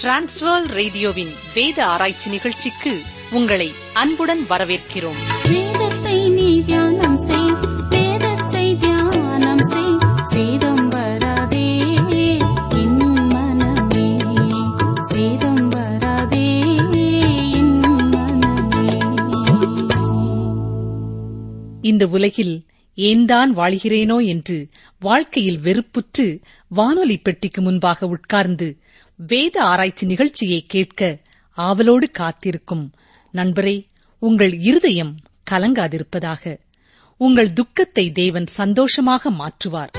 transfer ரேடியோவின் வேத ஆராய்ச்சி நிகழ்ச்சிக்கு உங்களை அன்புடன் வரவேற்கிறோம் வேதத்தை நீ தியானம் செய் வேதத்தை தியானம் செய் சேதம் வராதே என் மனமே சேதம் வராதே என் மனமே இந்த உலகில் ஏன்தான் வாழ்கிறேனோ என்று வாழ்க்கையில் வெறுப்புற்று வானொலி பெட்டிக்கு முன்பாக உட்கார்ந்து வேத ஆராய்ச்சி நிகழ்ச்சியை கேட்க ஆவலோடு காத்திருக்கும் நண்பரே உங்கள் இருதயம் கலங்காதிருப்பதாக உங்கள் துக்கத்தை தேவன் சந்தோஷமாக மாற்றுவார்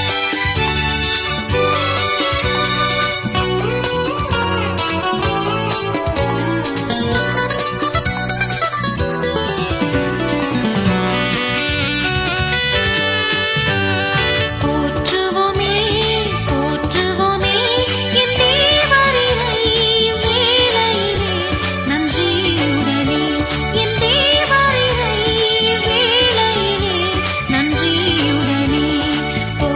போற்றுவோமே போற்றுவோமே என் தேவரினை வேளையிலே நன்றியுடனே என் தேவரினை வேளையிலே நன்றியுடனே போ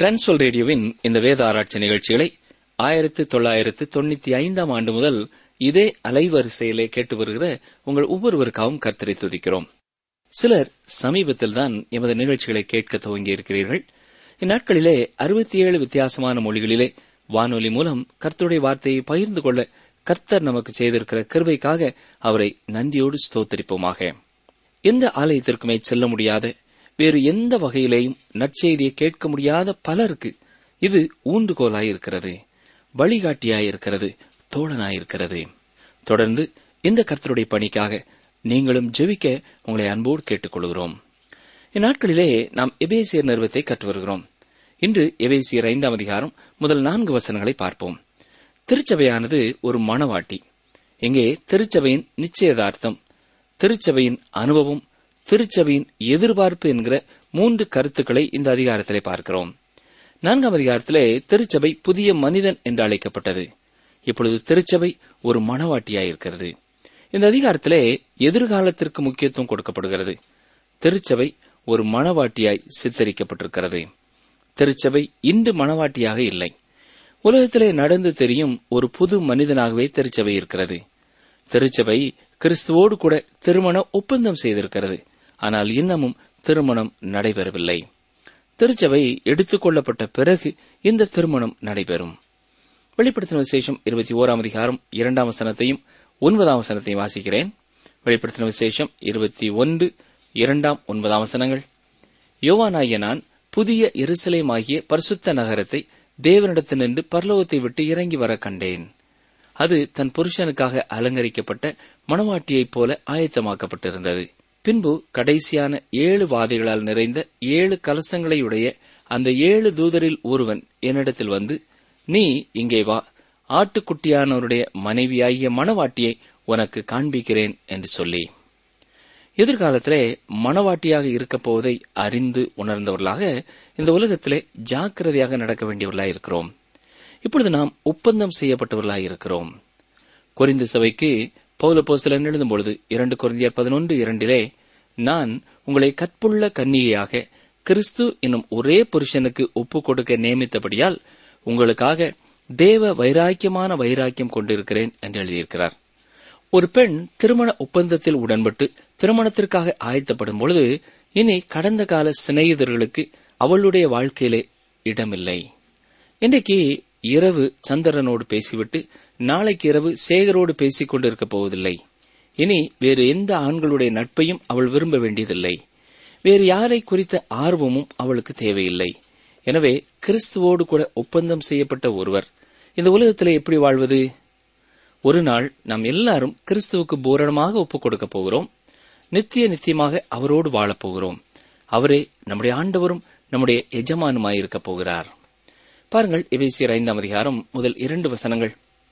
டிரான்ஸ்வல் ரேடியோவின் இந்த வேத ஆராய்ச்சி நிகழ்ச்சிகளை ஆயிரத்து தொள்ளாயிரத்து தொண்ணூத்தி ஐந்தாம் ஆண்டு முதல் இதே அலைவரிசையிலே கேட்டு வருகிற உங்கள் ஒவ்வொருவருக்காகவும் கர்த்தரை துதிக்கிறோம் சிலர் சமீபத்தில்தான் எமது நிகழ்ச்சிகளை கேட்க துவங்கி இருக்கிறீர்கள் இந்நாட்களிலே அறுபத்தி ஏழு வித்தியாசமான மொழிகளிலே வானொலி மூலம் கர்த்தருடைய வார்த்தையை பகிர்ந்து கொள்ள கர்த்தர் நமக்கு செய்திருக்கிற கிருபைக்காக அவரை நன்றியோடு ஸ்தோத்தரிப்போமாக எந்த ஆலயத்திற்குமே செல்ல முடியாத வேறு எந்த வகையிலேயும் நற்செய்தியை கேட்க முடியாத பலருக்கு இது ஊன்றுகோலாயிருக்கிறது வழிகாட்டியாயிருக்கிறது தோழனாயிருக்கிறது தொடர்ந்து இந்த கர்த்தருடைய பணிக்காக நீங்களும் ஜெபிக்க உங்களை அன்போடு கேட்டுக்கொள்கிறோம் இந்நாட்களிலே நாம் எபேசியர் நிறுவத்தை கற்று வருகிறோம் இன்று எபேசியர் ஐந்தாம் அதிகாரம் முதல் நான்கு வசனங்களை பார்ப்போம் திருச்சபையானது ஒரு மணவாட்டி இங்கே திருச்சபையின் நிச்சயதார்த்தம் திருச்சபையின் அனுபவம் திருச்சபையின் எதிர்பார்ப்பு என்கிற மூன்று கருத்துக்களை இந்த அதிகாரத்திலே பார்க்கிறோம் நான்காம் அதிகாரத்திலே திருச்சபை புதிய மனிதன் என்று அழைக்கப்பட்டது இப்பொழுது திருச்சபை ஒரு மணவாட்டியாயிருக்கிறது இந்த அதிகாரத்திலே எதிர்காலத்திற்கு முக்கியத்துவம் கொடுக்கப்படுகிறது திருச்சபை ஒரு மணவாட்டியாய் சித்தரிக்கப்பட்டிருக்கிறது திருச்சபை இன்று மணவாட்டியாக இல்லை உலகத்திலே நடந்து தெரியும் ஒரு புது மனிதனாகவே திருச்சபை இருக்கிறது திருச்சபை கிறிஸ்துவோடு கூட திருமண ஒப்பந்தம் செய்திருக்கிறது ஆனால் இன்னமும் திருமணம் நடைபெறவில்லை திருச்சபை எடுத்துக் கொள்ளப்பட்ட பிறகு இந்த திருமணம் நடைபெறும் வெளிப்படுத்தின விசேஷம் இருபத்தி ஓராம் அதிகாரம் இரண்டாம் வசனத்தையும் ஒன்பதாம் வசனத்தையும் வாசிக்கிறேன் வெளிப்படுத்தின விசேஷம் இருபத்தி ஒன்று இரண்டாம் ஒன்பதாம் வசனங்கள் யோவானாகிய நான் புதிய எருசலேமாகிய பரிசுத்த நகரத்தை தேவனிடத்தினின்று பரலோகத்தை விட்டு இறங்கி வர கண்டேன் அது தன் புருஷனுக்காக அலங்கரிக்கப்பட்ட மணவாட்டியைப் போல ஆயத்தமாக்கப்பட்டிருந்தது பின்பு கடைசியான ஏழு வாதைகளால் நிறைந்த ஏழு கலசங்களையுடைய அந்த ஏழு தூதரில் ஒருவன் என்னிடத்தில் வந்து நீ இங்கே வா ஆட்டுக்குட்டியானவருடைய மனைவியாகிய மணவாட்டியை உனக்கு காண்பிக்கிறேன் என்று சொல்லி எதிர்காலத்திலே மணவாட்டியாக இருக்கப் போவதை அறிந்து உணர்ந்தவர்களாக இந்த உலகத்திலே ஜாக்கிரதையாக நடக்க வேண்டியவர்களாக இருக்கிறோம் இப்பொழுது நாம் ஒப்பந்தம் செய்யப்பட்டவர்களாக இருக்கிறோம் கொரிந்து சபைக்கு பௌலப்போஸ்தலன் எழுதும் பொழுது இரண்டு கொரிந்தியர் பதினொன்று இரண்டிலே நான் உங்களை கற்புள்ள கன்னிகையாக கிறிஸ்து என்னும் ஒரே புருஷனுக்கு ஒப்புக் கொடுக்க நியமித்தபடியால் உங்களுக்காக தேவ வைராக்கியமான வைராக்கியம் கொண்டிருக்கிறேன் என்று எழுதியிருக்கிறார் ஒரு பெண் திருமண ஒப்பந்தத்தில் உடன்பட்டு திருமணத்திற்காக ஆயத்தப்படும் பொழுது இனி கடந்த கால சிநேகிதர்களுக்கு அவளுடைய வாழ்க்கையிலே இடமில்லை இன்றைக்கு இரவு சந்திரனோடு பேசிவிட்டு நாளைக்கு இரவு சேகரோடு பேசிக் கொண்டிருக்கப் போவதில்லை இனி வேறு எந்த ஆண்களுடைய நட்பையும் அவள் விரும்ப வேண்டியதில்லை வேறு யாரை குறித்த ஆர்வமும் அவளுக்கு தேவையில்லை எனவே கிறிஸ்துவோடு கூட ஒப்பந்தம் செய்யப்பட்ட ஒருவர் இந்த உலகத்திலே எப்படி வாழ்வது ஒரு நாள் நாம் எல்லாரும் கிறிஸ்துவுக்கு பூரணமாக ஒப்புக் கொடுக்கப் போகிறோம் நித்திய நித்தியமாக அவரோடு வாழப் போகிறோம் அவரே நம்முடைய ஆண்டவரும் நம்முடைய எஜமானுமாயிருக்கப் போகிறார் பாருங்கள் எபேசியர் ஐந்தாம் அதிகாரம் முதல் இரண்டு வசனங்கள்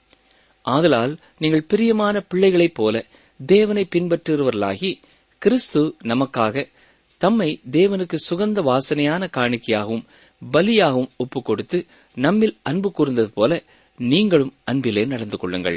ஆதலால் நீங்கள் பிரியமான பிள்ளைகளைப் போல தேவனை பின்பற்றுகிறவர்களாகி கிறிஸ்து நமக்காக தம்மை தேவனுக்கு சுகந்த வாசனையான காணிக்கையாகவும் பலியாகவும் ஒப்புக் கொடுத்து நம்மில் அன்பு கூர்ந்தது போல நீங்களும் அன்பிலே நடந்து கொள்ளுங்கள்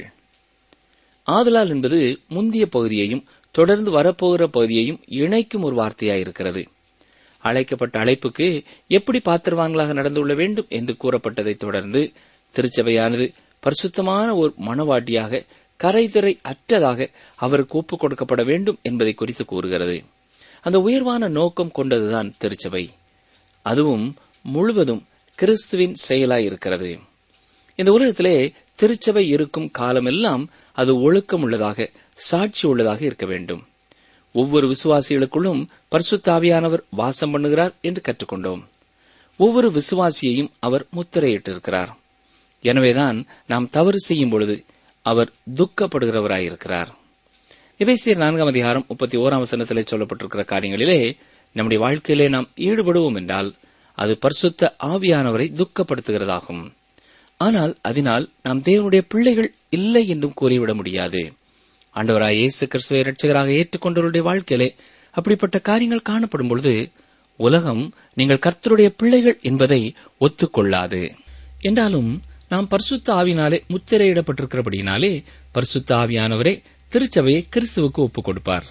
ஆதலால் என்பது முந்திய பகுதியையும் தொடர்ந்து வரப்போகிற பகுதியையும் இணைக்கும் ஒரு வார்த்தையாயிருக்கிறது அழைக்கப்பட்ட அழைப்புக்கு எப்படி பாத்திரவான்களாக நடந்து கொள்ள வேண்டும் என்று கூறப்பட்டதைத் தொடர்ந்து திருச்சபையானது பரிசுத்தமான ஒரு மனவாட்டியாக கரைதிரை அற்றதாக அவருக்கு ஒப்புக் கொடுக்கப்பட வேண்டும் என்பதை குறித்து கூறுகிறது அந்த உயர்வான நோக்கம் கொண்டதுதான் திருச்சபை அதுவும் முழுவதும் கிறிஸ்துவின் செயலாய் இருக்கிறது இந்த உலகத்திலே திருச்சபை இருக்கும் காலமெல்லாம் அது ஒழுக்கம் உள்ளதாக சாட்சி உள்ளதாக இருக்க வேண்டும் ஒவ்வொரு விசுவாசிகளுக்குள்ளும் பரிசுத்தாவியானவர் வாசம் பண்ணுகிறார் என்று கற்றுக்கொண்டோம் ஒவ்வொரு விசுவாசியையும் அவர் முத்திரையிட்டிருக்கிறார் எனவேதான் நாம் தவறு செய்யும் பொழுது அவர் துக்கப்படுகிறவராயிருக்கிறார் எபேசியர் நான்காம் அதிகாரம் முப்பத்தி ஓராம் வசனத்திலே சொல்லப்பட்டிருக்கிற காரியங்களிலே நம்முடைய வாழ்க்கையிலே நாம் ஈடுபடுவோம் என்றால் அது பரிசுத்த ஆவியானவரை துக்கப்படுத்துகிறதாகும் ஆனால் அதனால் நாம் தேவனுடைய பிள்ளைகள் இல்லை என்றும் கூறிவிட முடியாது ஆண்டவராய் இயேசு கிறிஸ்துவை இரட்சகராக ஏற்றுக்கொண்டவருடைய வாழ்க்கையிலே அப்படிப்பட்ட காரியங்கள் காணப்படும் பொழுது உலகம் நீங்கள் கர்த்தருடைய பிள்ளைகள் என்பதை ஒத்துக்கொள்ளாது என்றாலும் நாம் பரிசுத்த ஆவினாலே முத்திரையிடப்பட்டிருக்கிறபடியினாலே பரிசுத்த ஆவியானவரே திருச்சபையை கிறிஸ்துவுக்கு ஒப்புக் கொடுப்பார்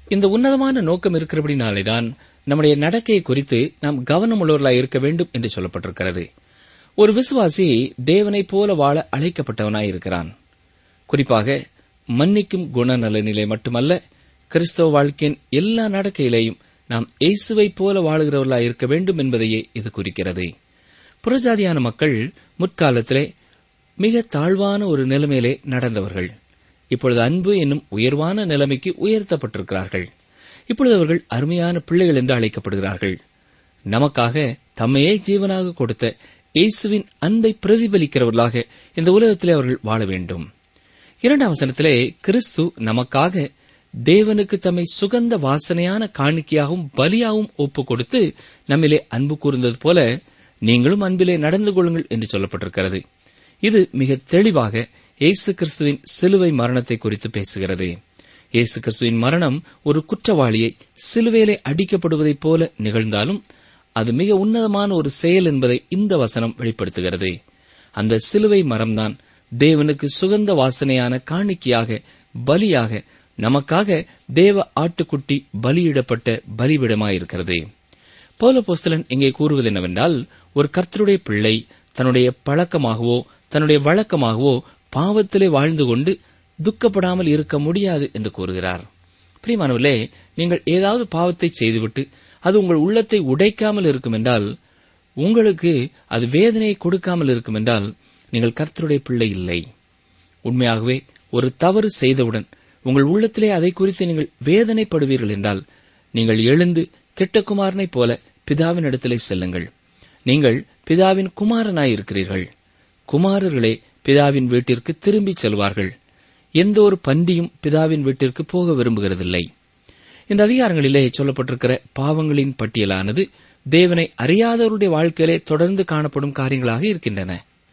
இந்த உன்னதமான நோக்கம் இருக்கிறபடினாலேதான் நம்முடைய நடக்கையை குறித்து நாம் கவனமுள்ளவர்களாய் இருக்க வேண்டும் என்று சொல்லப்பட்டிருக்கிறது ஒரு விசுவாசி தேவனைப் போல வாழ அழைக்கப்பட்டவனாய் இருக்கிறான் குறிப்பாக மன்னிக்கும் குணநலனிலே மட்டுமல்ல கிறிஸ்தவ வாழ்க்கையின் எல்லா நடக்கையிலேயும் நாம் இயேசுவைப் போல வாழுகிறவர்களாய் இருக்க வேண்டும் என்பதையே இது குறிக்கிறது புறஜாதியான மக்கள் முற்காலத்திலே மிக தாழ்வான ஒரு நிலைமையிலே நடந்தவர்கள் இப்பொழுது அன்பு என்னும் உயர்வான நிலைமைக்கு உயர்த்தப்பட்டிருக்கிறார்கள் இப்பொழுது அவர்கள் அருமையான பிள்ளைகள் என்று அழைக்கப்படுகிறார்கள் நமக்காக தம்மையே ஜீவனாக கொடுத்த இயேசுவின் அன்பை பிரதிபலிக்கிறவர்களாக இந்த உலகத்திலே அவர்கள் வாழ வேண்டும் இரண்டாம் வசனத்திலே கிறிஸ்து நமக்காக தேவனுக்கு தம்மை சுகந்த வாசனையான காணிக்கையாகவும் பலியாகவும் ஒப்புக் கொடுத்து நம்மிலே அன்பு கூர்ந்தது போல நீங்களும் அன்பிலே நடந்து கொள்ளுங்கள் என்று சொல்லப்பட்டிருக்கிறது இது மிக தெளிவாக இயேசு கிறிஸ்துவின் சிலுவை மரணத்தை குறித்து பேசுகிறது இயேசு கிறிஸ்துவின் மரணம் ஒரு குற்றவாளியை சிலுவையிலே அடிக்கப்படுவதைப் போல நிகழ்ந்தாலும் அது மிக உன்னதமான ஒரு செயல் என்பதை இந்த வசனம் வெளிப்படுத்துகிறது அந்த சிலுவை மரம்தான் தேவனுக்கு சுகந்த வாசனையான காணிக்கையாக பலியாக நமக்காக தேவ ஆட்டுக்குட்டி பலியிடப்பட்ட பலிபிடமாயிருக்கிறது பௌலபோஸ்தலன் இங்கே கூறுவது என்னவென்றால் ஒரு கர்த்தருடைய பிள்ளை தன்னுடைய பழக்கமாகவோ தன்னுடைய வழக்கமாகவோ பாவத்திலே வாழ்ந்து கொண்டு துக்கப்படாமல் இருக்க முடியாது என்று கூறுகிறார் பிரியமானவர்களே நீங்கள் ஏதாவது பாவத்தை செய்துவிட்டு அது உங்கள் உள்ளத்தை உடைக்காமல் இருக்கும் என்றால் உங்களுக்கு அது வேதனையை கொடுக்காமல் இருக்கும் என்றால் நீங்கள் கர்த்தருடைய பிள்ளை இல்லை உண்மையாகவே ஒரு தவறு செய்தவுடன் உங்கள் உள்ளத்திலே அதை குறித்து நீங்கள் வேதனைப்படுவீர்கள் என்றால் நீங்கள் எழுந்து கெட்ட குமாரனைப் போல பிதாவின் இடத்திலே செல்லுங்கள் நீங்கள் பிதாவின் குமாரனாயிருக்கிறீர்கள் குமாரர்களே பிதாவின் வீட்டிற்கு திரும்பிச் செல்வார்கள் எந்த ஒரு பன்றியும் பிதாவின் வீட்டிற்கு போக விரும்புகிறதில்லை இந்த அதிகாரங்களிலே சொல்லப்பட்டிருக்கிற பாவங்களின் பட்டியலானது தேவனை அறியாதவருடைய வாழ்க்கையிலே தொடர்ந்து காணப்படும் காரியங்களாக இருக்கின்றன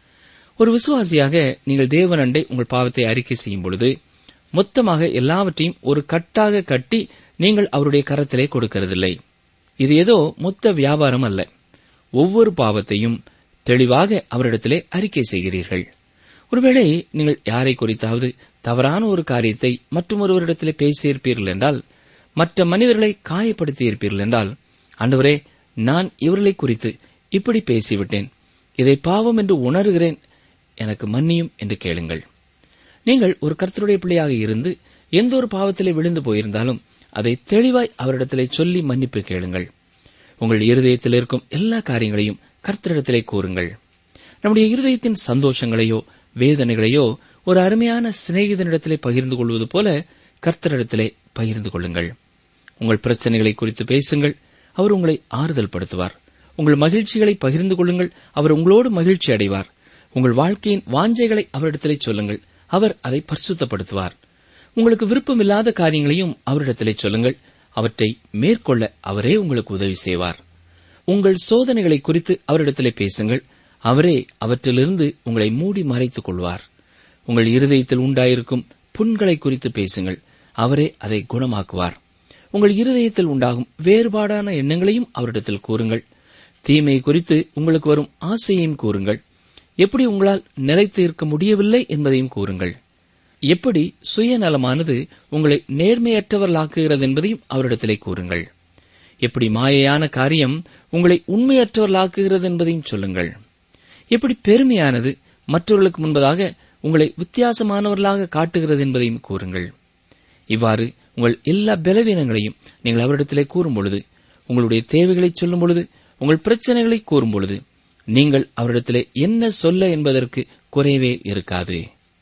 ஒரு விசுவாசியாக நீங்கள் தேவனண்டை உங்கள் பாவத்தை அறிக்கை செய்யும் பொழுது மொத்தமாக எல்லாவற்றையும் ஒரு கட்டாக கட்டி நீங்கள் அவருடைய கரத்திலே கொடுக்கிறதில்லை இது ஏதோ மொத்த வியாபாரம் அல்ல ஒவ்வொரு பாவத்தையும் தெளிவாக அவரிடத்திலே அறிக்கை செய்கிறீர்கள் ஒருவேளை நீங்கள் யாரை குறித்தாவது தவறான ஒரு காரியத்தை மற்றும் ஒருவரிடத்திலே பேசியிருப்பீர்கள் என்றால் மற்ற மனிதர்களை காயப்படுத்தியிருப்பீர்கள் என்றால் ஆண்டவரே நான் இவர்களை குறித்து இப்படி பேசிவிட்டேன் இதை பாவம் என்று உணர்கிறேன் எனக்கு மன்னியும் என்று கேளுங்கள் நீங்கள் ஒரு கர்த்தருடைய பிள்ளையாக இருந்து எந்த ஒரு பாவத்திலே விழுந்து போயிருந்தாலும் அதை தெளிவாய் அவரிடத்திலே சொல்லி மன்னிப்பு கேளுங்கள் உங்கள் இருதயத்தில் இருக்கும் எல்லா காரியங்களையும் கர்த்தரிடத்திலே கூறுங்கள் நம்முடைய இருதயத்தின் சந்தோஷங்களையோ வேதனைகளையோ ஒரு அருமையான சிநேகிதனிடத்திலே பகிர்ந்து கொள்வது போல கர்த்தரிடத்திலே பகிர்ந்து கொள்ளுங்கள் உங்கள் பிரச்சனைகளை குறித்து பேசுங்கள் அவர் உங்களை ஆறுதல் படுத்துவார் உங்கள் மகிழ்ச்சிகளை பகிர்ந்து கொள்ளுங்கள் அவர் உங்களோடு மகிழ்ச்சி அடைவார் உங்கள் வாழ்க்கையின் வாஞ்சைகளை அவரிடத்திலே சொல்லுங்கள் அவர் அதை பரிசுத்தப்படுத்துவார் உங்களுக்கு விருப்பமில்லாத காரியங்களையும் அவரிடத்திலே சொல்லுங்கள் அவற்றை மேற்கொள்ள அவரே உங்களுக்கு உதவி செய்வார் உங்கள் சோதனைகளை குறித்து அவரிடத்திலே பேசுங்கள் அவரே அவற்றிலிருந்து உங்களை மூடி மறைத்துக் கொள்வார் உங்கள் இருதயத்தில் உண்டாயிருக்கும் புண்களை குறித்து பேசுங்கள் அவரே அதை குணமாக்குவார் உங்கள் இருதயத்தில் உண்டாகும் வேறுபாடான எண்ணங்களையும் அவரிடத்தில் கூறுங்கள் தீமை குறித்து உங்களுக்கு வரும் ஆசையையும் கூறுங்கள் எப்படி உங்களால் நிலைத்து இருக்க முடியவில்லை என்பதையும் கூறுங்கள் எப்படி சுயநலமானது உங்களை நேர்மையற்றவர்களாக்குகிறது என்பதையும் அவரிடத்திலே கூறுங்கள் எப்படி மாயையான காரியம் உங்களை உண்மையற்றவர்களாக்குகிறது என்பதையும் சொல்லுங்கள் எப்படி பெருமையானது மற்றவர்களுக்கு முன்பதாக உங்களை வித்தியாசமானவர்களாக காட்டுகிறது என்பதையும் கூறுங்கள் இவ்வாறு உங்கள் எல்லா பலவீனங்களையும் நீங்கள் அவரிடத்திலே கூறும் பொழுது உங்களுடைய தேவைகளை சொல்லும் பொழுது உங்கள் பிரச்சனைகளை கூறும் பொழுது நீங்கள் அவரிடத்திலே என்ன சொல்ல என்பதற்கு குறைவே இருக்காது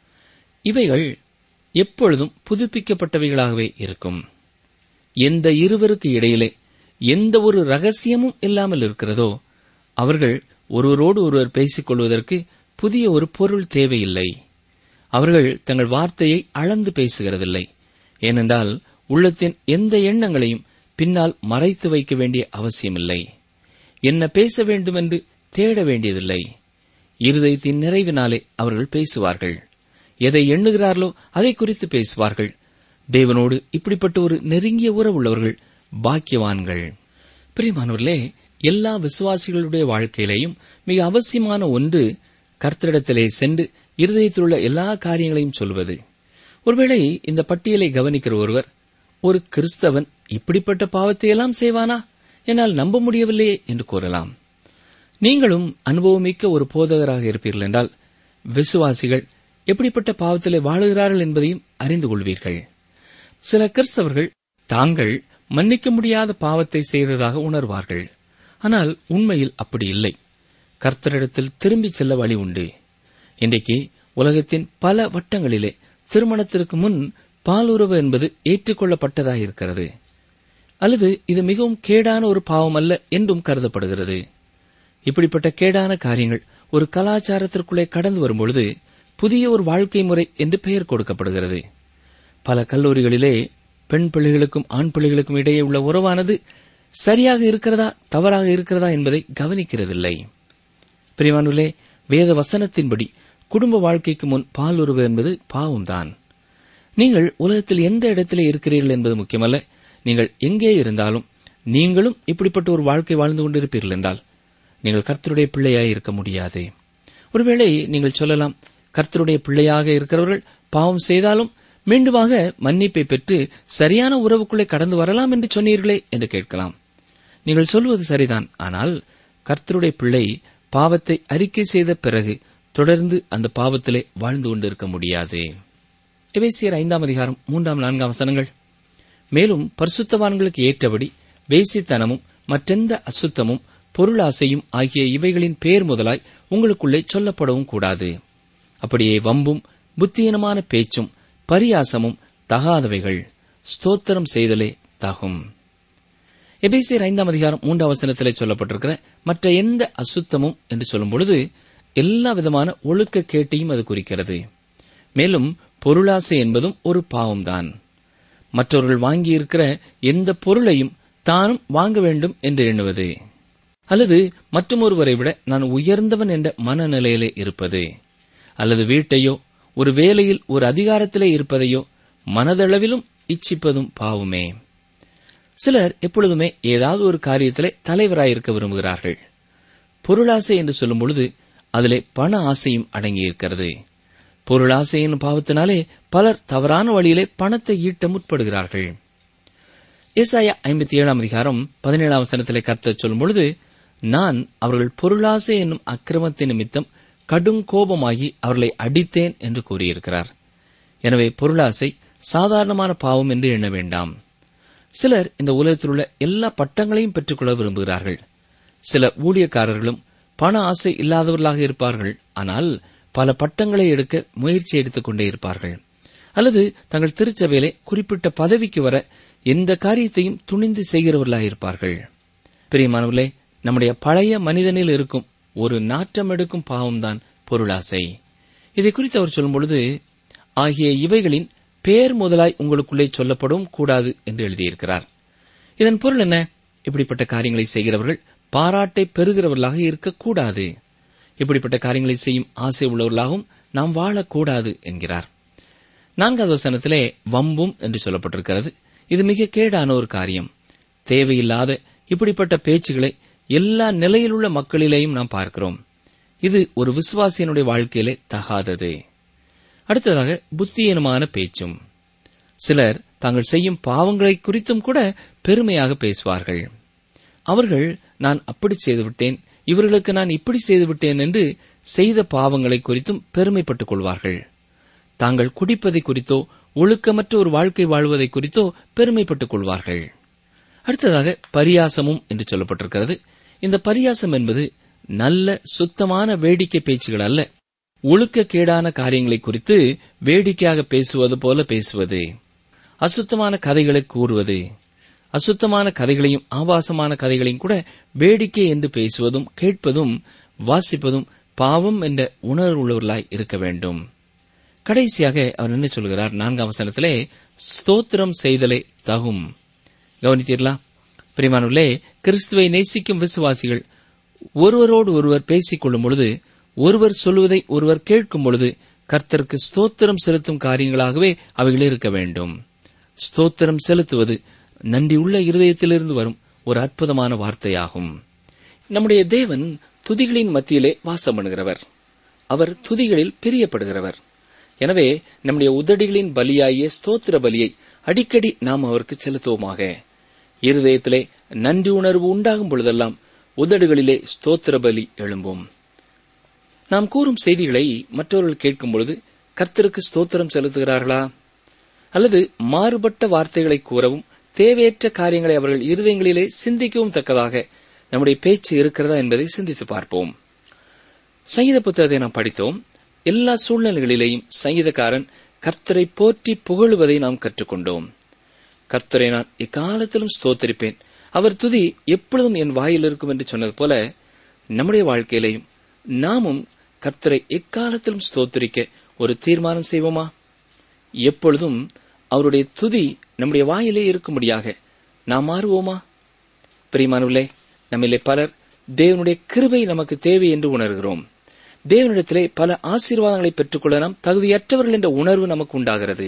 இவைகள் எப்பொழுதும் புதுப்பிக்கப்பட்டவைகளாகவே இருக்கும் எந்த இருவருக்கு இடையிலே எந்த ஒரு ரகசியமும் இல்லாமல் இருக்கிறதோ அவர்கள் ஒருவரோடு ஒருவர் பேசிக் கொள்வதற்கு புதிய ஒரு பொருள் தேவையில்லை அவர்கள் தங்கள் வார்த்தையை அளந்து பேசுகிறதில்லை ஏனென்றால் உள்ளத்தின் எந்த எண்ணங்களையும் பின்னால் மறைத்து வைக்க வேண்டிய அவசியமில்லை என்ன பேச வேண்டுமென்று தேட வேண்டியதில்லை இருதயத்தின் நிறைவினாலே அவர்கள் பேசுவார்கள் எதை எண்ணுகிறார்களோ அதை குறித்து பேசுவார்கள் தேவனோடு இப்படிப்பட்ட ஒரு நெருங்கிய உறவுள்ளவர்கள் பாக்கியவான்கள் பிரியமானவர்களே எல்லா விசுவாசிகளுடைய வாழ்க்கையிலேயும் மிக அவசியமான ஒன்று கர்த்தரிடத்திலே சென்று இருதயத்தில் உள்ள எல்லா காரியங்களையும் சொல்வது ஒருவேளை இந்த பட்டியலை கவனிக்கிற ஒருவர் ஒரு கிறிஸ்தவன் இப்படிப்பட்ட பாவத்தையெல்லாம் செய்வானா என்னால் நம்ப முடியவில்லையே என்று கூறலாம் நீங்களும் அனுபவமிக்க ஒரு போதகராக இருப்பீர்கள் என்றால் விசுவாசிகள் எப்படிப்பட்ட பாவத்திலே வாழுகிறார்கள் என்பதையும் அறிந்து கொள்வீர்கள் சில கிறிஸ்தவர்கள் தாங்கள் மன்னிக்க முடியாத பாவத்தை செய்ததாக உணர்வார்கள் ஆனால் உண்மையில் அப்படி இல்லை கர்த்தரிடத்தில் திரும்பிச் செல்ல வழி உண்டு இன்றைக்கு உலகத்தின் பல வட்டங்களிலே திருமணத்திற்கு முன் பாலுறவு என்பது ஏற்றுக்கொள்ளப்பட்டதாயிருக்கிறது அல்லது இது மிகவும் கேடான ஒரு பாவம் அல்ல என்றும் கருதப்படுகிறது இப்படிப்பட்ட கேடான காரியங்கள் ஒரு கலாச்சாரத்திற்குள்ளே கடந்து வரும்பொழுது புதிய ஒரு வாழ்க்கை முறை என்று பெயர் கொடுக்கப்படுகிறது பல கல்லூரிகளிலே பெண் பிள்ளைகளுக்கும் ஆண் பிள்ளைகளுக்கும் இடையே உள்ள உறவானது சரியாக இருக்கிறதா தவறாக இருக்கிறதா என்பதை கவனிக்கிறதில்லை பிரிவானுலே வேத வசனத்தின்படி குடும்ப வாழ்க்கைக்கு முன் பாலுறவு என்பது பாவம்தான் நீங்கள் உலகத்தில் எந்த இடத்திலே இருக்கிறீர்கள் என்பது முக்கியமல்ல நீங்கள் எங்கே இருந்தாலும் நீங்களும் இப்படிப்பட்ட ஒரு வாழ்க்கை வாழ்ந்து கொண்டிருப்பீர்கள் என்றால் நீங்கள் கர்த்தருடைய பிள்ளையாய் இருக்க முடியாது ஒருவேளை நீங்கள் சொல்லலாம் கர்த்தருடைய பிள்ளையாக இருக்கிறவர்கள் பாவம் செய்தாலும் மீண்டுமாக மன்னிப்பை பெற்று சரியான உறவுக்குள்ளே கடந்து வரலாம் என்று சொன்னீர்களே என்று கேட்கலாம் நீங்கள் சொல்வது சரிதான் ஆனால் கர்த்தருடைய பிள்ளை பாவத்தை அறிக்கை செய்த பிறகு தொடர்ந்து அந்த பாவத்திலே வாழ்ந்து கொண்டிருக்க முடியாது எபேசியர் ஐந்தாம் அதிகாரம் மூன்றாம் நான்காம் வசனங்கள் மேலும் பரிசுத்தவான்களுக்கு ஏற்றபடி வேசித்தனமும் மற்றெந்த அசுத்தமும் பொருளாசையும் ஆகிய இவைகளின் பேர் முதலாய் உங்களுக்குள்ளே சொல்லப்படவும் கூடாது அப்படியே வம்பும் புத்தியீனமான பேச்சும் பரியாசமும் தகாதவைகள் ஸ்தோத்திரம் செய்தலே தகும் எபேசியர் ஐந்தாம் அதிகாரம் மூன்றாம் வசனத்திலே சொல்லப்பட்டிருக்கிற மற்ற எந்த அசுத்தமும் என்று சொல்லும் பொழுது எல்லா விதமான ஒழுக்க கேட்டையும் அது குறிக்கிறது மேலும் பொருளாசை என்பதும் ஒரு பாவம்தான் மற்றவர்கள் வாங்கியிருக்கிற எந்த பொருளையும் தானும் வாங்க வேண்டும் என்று எண்ணுவது அல்லது மற்றொருவரை விட நான் உயர்ந்தவன் என்ற மனநிலையிலே இருப்பது அல்லது வீட்டையோ ஒரு வேலையில் ஒரு அதிகாரத்திலே இருப்பதையோ மனதளவிலும் இச்சிப்பதும் பாவமே சிலர் எப்பொழுதுமே ஏதாவது ஒரு காரியத்திலே தலைவராயிருக்க விரும்புகிறார்கள் பொருளாசை என்று சொல்லும் பொழுது அதிலே பண ஆசையும் அடங்கியிருக்கிறது பொருளாசையின் பாவத்தினாலே பலர் தவறான வழியிலே பணத்தை ஈட்ட முற்படுகிறார்கள் ஏசாயா ஐம்பத்தி ஏழாம் அதிகாரம் பதினேழாம் வசனத்திலே கர்த்தர் சொல்லும் பொழுது நான் அவர்கள் பொருளாசை என்னும் அக்கிரமத்தின் நிமித்தம் கடும் கோபமாகி அவர்களை அடித்தேன் என்று கூறியிருக்கிறார் எனவே பொருளாசை சாதாரணமான பாவம் என்று எண்ண வேண்டாம் சிலர் இந்த உலகத்தில் உள்ள எல்லா பட்டங்களையும் பெற்றுக்கொள்ள விரும்புகிறார்கள் சில ஊழியக்காரர்களும் பண ஆசை இல்லாதவர்களாக இருப்பார்கள் ஆனால் பல பட்டங்களை எடுக்க முயற்சி எடுத்துக் கொண்டே இருப்பார்கள் அல்லது தங்கள் திருச்சபையிலே குறிப்பிட்ட பதவிக்கு வர எந்த காரியத்தையும் துணிந்து செய்கிறவர்களாக இருப்பார்கள் பிரியமானவர்களே நம்முடைய பழைய மனிதனில் இருக்கும் ஒரு நாற்றம் எடுக்கும் பாவம்தான் பொருளாசை இதை குறித்து அவர் சொல்லும் பொழுது ஆகிய இவைகளின் பேர் முதலாய் உங்களுக்குள்ளே சொல்லப்படும் கூடாது என்று எழுதியிருக்கிறார் இதன் பொருள் என்ன இப்படிப்பட்ட காரியங்களை செய்கிறவர்கள் பாராட்டை பெறுகிறவர்களாக இருக்கக்கூடாது இப்படிப்பட்ட காரியங்களை செய்யும் ஆசை உள்ளவர்களாகவும் நாம் வாழக்கூடாது என்கிறார் நான்காவது வசனத்திலே வம்பும் என்று சொல்லப்பட்டிருக்கிறது இது மிக கேடான ஒரு காரியம் தேவையில்லாத இப்படிப்பட்ட பேச்சுகளை எல்லா நிலையிலுள்ள மக்களிலேயும் நாம் பார்க்கிறோம் இது ஒரு விசுவாசியனுடைய வாழ்க்கையிலே தகாதது அடுத்ததாக புத்தியீனமான பேச்சும் சிலர் தாங்கள் செய்யும் பாவங்களை குறித்தும் கூட பெருமையாக பேசுவார்கள் அவர்கள் நான் அப்படி செய்துவிட்டேன் இவர்களுக்கு நான் இப்படி செய்துவிட்டேன் என்று செய்த பாவங்களை குறித்தும் பெருமைப்பட்டுக் கொள்வார்கள் தாங்கள் குடிப்பதை குறித்தோ ஒழுக்கமற்ற ஒரு வாழ்க்கை வாழ்வதை குறித்தோ பெருமைப்பட்டுக் கொள்வார்கள் அடுத்ததாக பரியாசமும் என்று சொல்லப்பட்டிருக்கிறது இந்த பரியாசம் என்பது நல்ல சுத்தமான வேடிக்கை பேச்சுகள் அல்ல ஒழுக்கக்கேடான காரியங்களை குறித்து வேடிக்கையாக பேசுவது போல பேசுவது அசுத்தமான கதைகளை கூறுவது அசுத்தமான கதைகளையும் ஆபாசமான கதைகளையும் கூட வேடிக்கை என்று பேசுவதும் கேட்பதும் வாசிப்பதும் பாவம் என்ற உணர்வுள்ளவர்களாய் இருக்க வேண்டும் கடைசியாக அவர் என்ன சொல்கிறார் நான்காம் வசனத்திலே ஸ்தோத்திரம் செய்தலே தகும் கவனித்தீர்களா பிரிமானுள்ளே கிறிஸ்துவை நேசிக்கும் விசுவாசிகள் ஒருவரோடு ஒருவர் பேசிக் கொள்ளும் பொழுது ஒருவர் சொல்வதை ஒருவர் கேட்கும் பொழுது கர்த்தருக்கு ஸ்தோத்திரம் செலுத்தும் காரியங்களாகவே அவைகள் இருக்க வேண்டும் ஸ்தோத்திரம் செலுத்துவது நன்றியுள்ள இருதயத்திலிருந்து வரும் ஒரு அற்புதமான வார்த்தையாகும் நம்முடைய தேவன் துதிகளின் மத்தியிலே வாசம் பண்ணுகிறவர் அவர் துதிகளில் பிரியப்படுகிறவர் எனவே நம்முடைய உதடிகளின் பலியாகிய ஸ்தோத்திர பலியை அடிக்கடி நாம் அவருக்கு செலுத்துவோமாக இருதயத்திலே நன்றி உணர்வு உண்டாகும் பொழுதெல்லாம் உதடுகளிலே ஸ்தோத்திர பலி எழும்பும் நாம் கூறும் செய்திகளை மற்றவர்கள் கேட்கும் பொழுது கர்த்தருக்கு ஸ்தோத்திரம் செலுத்துகிறார்களா அல்லது மாறுபட்ட வார்த்தைகளை கூறவும் தேவையற்ற காரியங்களை அவர்கள் இருதயங்களிலே சிந்திக்கவும் தக்கதாக நம்முடைய பேச்சு இருக்கிறதா என்பதை சிந்தித்து பார்ப்போம் சங்கீத புத்தகத்தை நாம் படித்தோம் எல்லா சூழ்நிலைகளிலேயும் சங்கீதக்காரன் கர்த்தரை போற்றி புகழுவதை நாம் கற்றுக்கொண்டோம் கர்த்தரை நான் எக்காலத்திலும் ஸ்தோத்தரிப்பேன் அவர் துதி எப்பொழுதும் என் வாயில் இருக்கும் என்று சொன்னது போல நம்முடைய வாழ்க்கையிலையும் நாமும் கர்த்தரை எக்காலத்திலும் ஸ்தோத்தரிக்க ஒரு தீர்மானம் செய்வோமா எப்பொழுதும் அவருடைய துதி நம்முடைய வாயிலே இருக்கும்படியாக நாம் மாறுவோமா பிரியமானவர்களே நம்மிலே பலர் தேவனுடைய கிருபை நமக்கு தேவை என்று உணர்கிறோம் தேவனிடத்திலே பல ஆசீர்வாதங்களை பெற்றுக்கொள்ள நாம் தகுதியற்றவர்கள் என்ற உணர்வு நமக்கு உண்டாகிறது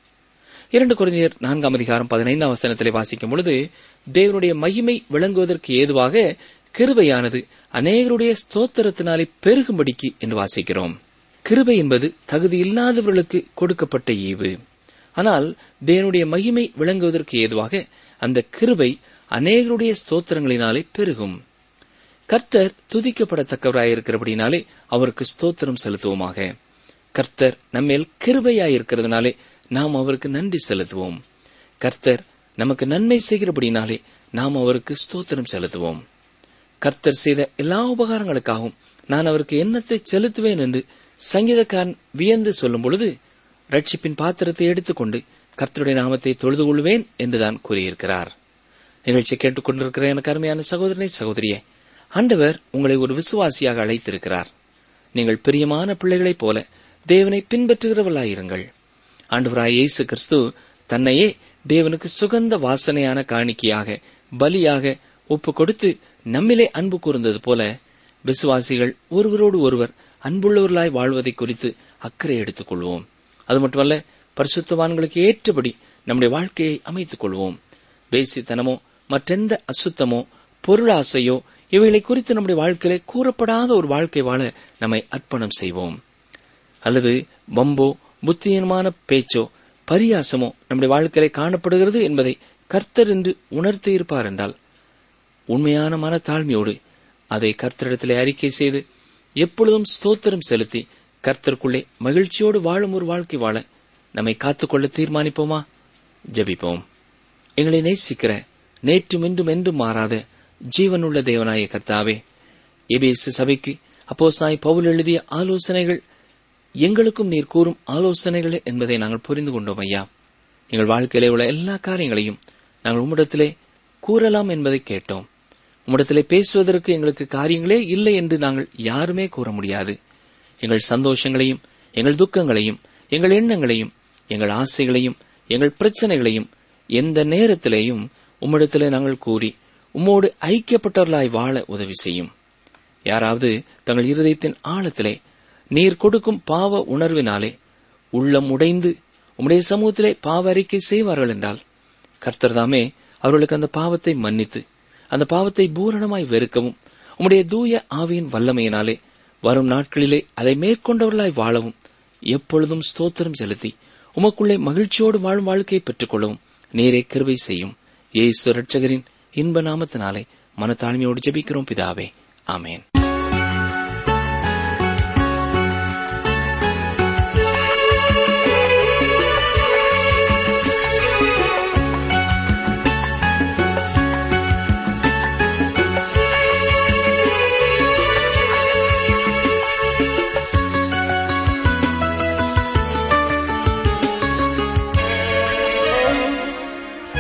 இரண்டு குழந்தையர் நான்காம் அதிகாரம் பதினைந்தாம் வசனத்திலே வாசிக்கும் பொழுது தேவனுடைய மகிமை விளங்குவதற்கு ஏதுவாக கிருபையானது அநேகருடைய ஸ்தோத்திரத்தினாலே பெருகும்படிக்கு என்று வாசிக்கிறோம் கிருபை என்பது தகுதி இல்லாதவர்களுக்கு கொடுக்கப்பட்ட ஈவு ஆனால் தேவனுடைய மகிமை விளங்குவதற்கு ஏதுவாக அந்த கிருபை அநேகருடைய ஸ்தோத்திரங்களினாலே பெருகும் கர்த்தர் துதிக்கப்படத்தக்கவராயிருக்கிறபடினாலே அவருக்கு ஸ்தோத்திரம் செலுத்துவோமாக கர்த்தர் நம்மேல் கிருபையாயிருக்கிறதுனாலே நாம் அவருக்கு நன்றி செலுத்துவோம் கர்த்தர் நமக்கு நன்மை செய்கிறபடினாலே நாம் அவருக்கு ஸ்தோத்திரம் செலுத்துவோம் கர்த்தர் செய்த எல்லா உபகாரங்களுக்காகவும் நான் அவருக்கு எண்ணத்தை செலுத்துவேன் என்று சங்கீதக்காரன் வியந்து சொல்லும் பொழுது ரட்சிப்பின் பாத்திரத்தை எடுத்துக்கொண்டு கர்த்தருடைய நாமத்தை தொழுது கொள்வேன் என்றுதான் கூறியிருக்கிறார் நிகழ்ச்சி கேட்டுக்கொண்டிருக்கிற எனக்கு அருமையான சகோதரனை சகோதரியே ஆண்டவர் உங்களை ஒரு விசுவாசியாக அழைத்திருக்கிறார் நீங்கள் பிரியமான பிள்ளைகளைப் போல தேவனை பின்பற்றுகிறவர்களாயிருங்கள் ஆண்டவராய் இயேசு கிறிஸ்து தன்னையே தேவனுக்கு சுகந்த வாசனையான காணிக்கையாக பலியாக ஒப்பு கொடுத்து நம்மிலே அன்பு கூர்ந்தது போல விசுவாசிகள் ஒருவரோடு ஒருவர் அன்புள்ளவர்களாய் வாழ்வதை குறித்து அக்கறை எடுத்துக் கொள்வோம் அது மட்டுமல்ல பரிசுத்தவான்களுக்கு ஏற்றபடி நம்முடைய வாழ்க்கையை அமைத்துக் கொள்வோம் வேசித்தனமோ மற்றெந்த அசுத்தமோ பொருளாசையோ இவைகளை குறித்து நம்முடைய வாழ்க்கையிலே கூறப்படாத ஒரு வாழ்க்கை வாழ நம்மை அர்ப்பணம் செய்வோம் அல்லது வம்போ புத்தியீனமான பேச்சோ பரியாசமோ நம்முடைய வாழ்க்கையிலே காணப்படுகிறது என்பதை கர்த்தர் என்று உணர்த்தி இருப்பார் என்றால் உண்மையான மனத்தாழ்மையோடு அதை கர்த்தரிடத்திலே அறிக்கை செய்து எப்பொழுதும் ஸ்தோத்திரம் செலுத்தி கர்த்தருக்குள்ளே மகிழ்ச்சியோடு வாழும் ஒரு வாழ்க்கை வாழ நம்மை காத்துக்கொள்ள தீர்மானிப்போமா ஜெபிப்போம் எங்களை நேசிக்கிற நேற்றும் இன்றும் என்றும் மாறாத ஜீவனுள்ள தேவனாய கர்த்தாவே எபேசு சபைக்கு அப்போஸ்தாய் பவுல் எழுதிய ஆலோசனைகள் எங்களுக்கும் நீர் கூறும் ஆலோசனைகள் என்பதை நாங்கள் புரிந்து கொண்டோம் ஐயா எங்கள் வாழ்க்கையிலே உள்ள எல்லா காரியங்களையும் நாங்கள் உம்மிடத்திலே கூறலாம் என்பதை கேட்டோம் உம்மிடத்திலே பேசுவதற்கு எங்களுக்கு காரியங்களே இல்லை என்று நாங்கள் யாருமே கூற முடியாது எங்கள் சந்தோஷங்களையும் எங்கள் துக்கங்களையும் எங்கள் எண்ணங்களையும் எங்கள் ஆசைகளையும் எங்கள் பிரச்சனைகளையும் எந்த நேரத்திலேயும் உம்மிடத்திலே நாங்கள் கூறி உம்மோடு ஐக்கியப்பட்டவர்களாய் வாழ உதவி செய்யும் யாராவது தங்கள் இருதயத்தின் ஆழத்திலே நீர் கொடுக்கும் பாவ உணர்வினாலே உள்ளம் உடைந்து உம்முடைய சமூகத்திலே பாவ அறிக்கை செய்வார்கள் என்றால் கர்த்தர்தாமே அவர்களுக்கு அந்த பாவத்தை மன்னித்து அந்த பாவத்தை பூரணமாய் வெறுக்கவும் உம்முடைய தூய ஆவியின் வல்லமையினாலே வரும் நாட்களிலே அதை மேற்கொண்டவர்களாய் வாழவும் எப்பொழுதும் ஸ்தோத்திரம் செலுத்தி உமக்குள்ளே மகிழ்ச்சியோடு வாழும் வாழ்க்கையை பெற்றுக்கொள்ளவும் நேரே கிருபை செய்யும் இயேசு ரட்சகரின் இன்ப நாமத்தினாலே மனத்தாழ்மையோடு ஜெபிக்கிறோம் பிதாவே ஆமேன்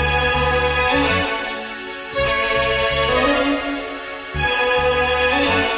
ஆ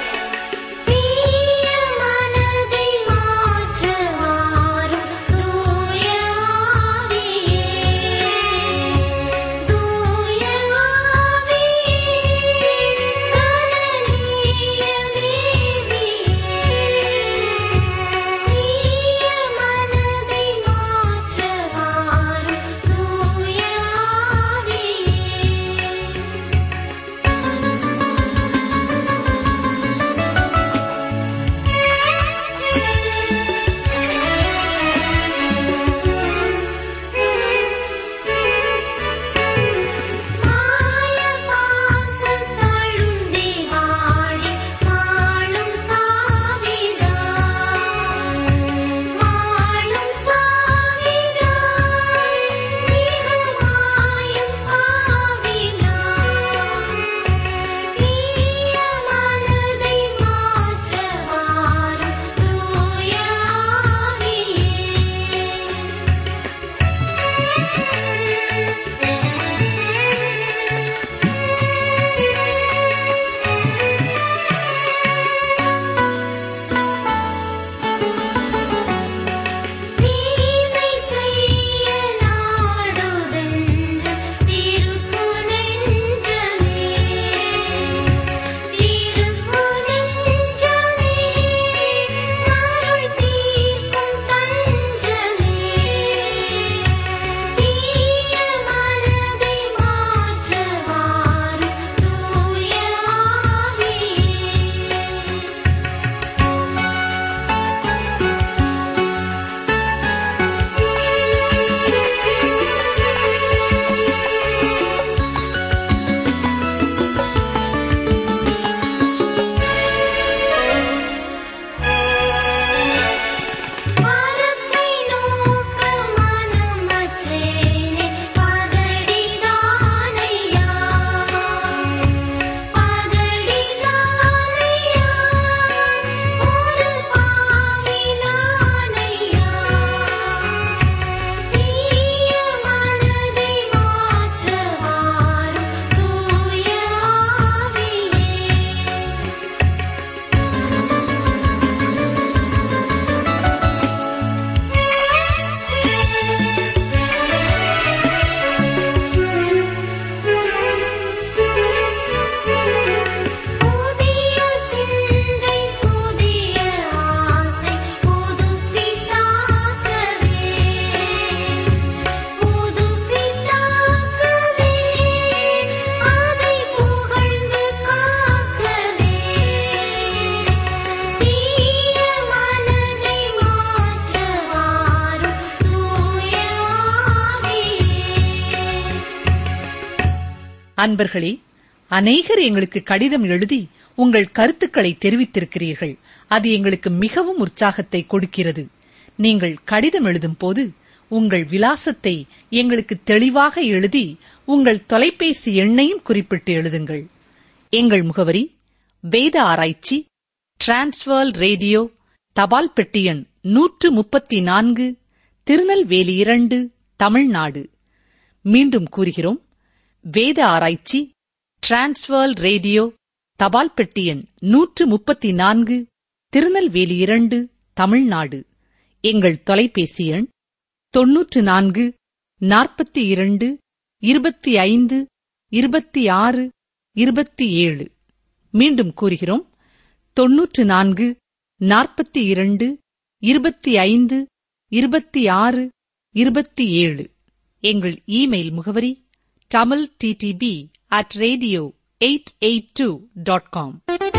அன்பர்களே அநேகர் எங்களுக்கு கடிதம் எழுதி உங்கள் கருத்துக்களை தெரிவித்திருக்கிறீர்கள் அது எங்களுக்கு மிகவும் உற்சாகத்தை கொடுக்கிறது நீங்கள் கடிதம் எழுதும் போது உங்கள் விலாசத்தை எங்களுக்கு தெளிவாக எழுதி உங்கள் தொலைபேசி எண்ணையும் குறிப்பிட்டு எழுதுங்கள் எங்கள் முகவரி வேத ஆராய்ச்சி டிரான்ஸ்வர் ரேடியோ தபால் பெட்டி எண் நூற்று முப்பத்தி நான்கு திருநெல்வேலி இரண்டு தமிழ்நாடு மீண்டும் கூறுகிறோம் வேத ஆராய்ச்சி டிரான்ஸ்வர் ரேடியோ தபால் பெட்டி எண் நூற்று முப்பத்தி நான்கு திருநெல்வேலி இரண்டு தமிழ்நாடு எங்கள் தொலைபேசி எண் தொன்னூற்று நான்கு நாற்பத்தி இரண்டு இருபத்தி ஐந்து இருபத்தி ஆறு இருபத்தி ஏழு மீண்டும் கூறுகிறோம் தொன்னூற்று நான்கு நாற்பத்தி இரண்டு இருபத்தி ஐந்து இருபத்தி ஆறு இருபத்தி ஏழு எங்கள் இமெயில் முகவரி Tamil DTP at radio eight eight two dot com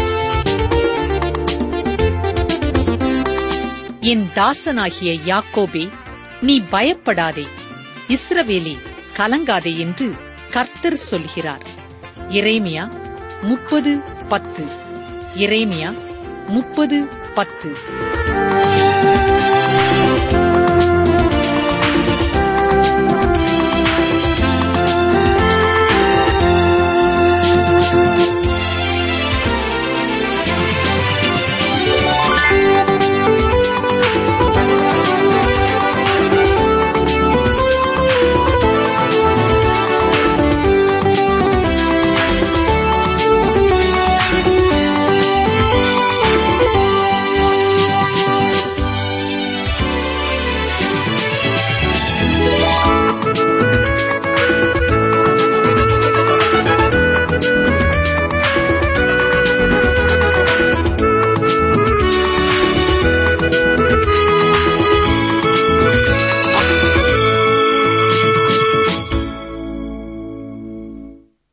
என் தாசனாகிய யாக்கோபே நீ பயப்படாதே இஸ்ரவேலே கலங்காதே என்று கர்த்தர் சொல்கிறார் எரேமியா முப்பது பத்து எரேமியா முப்பது பத்து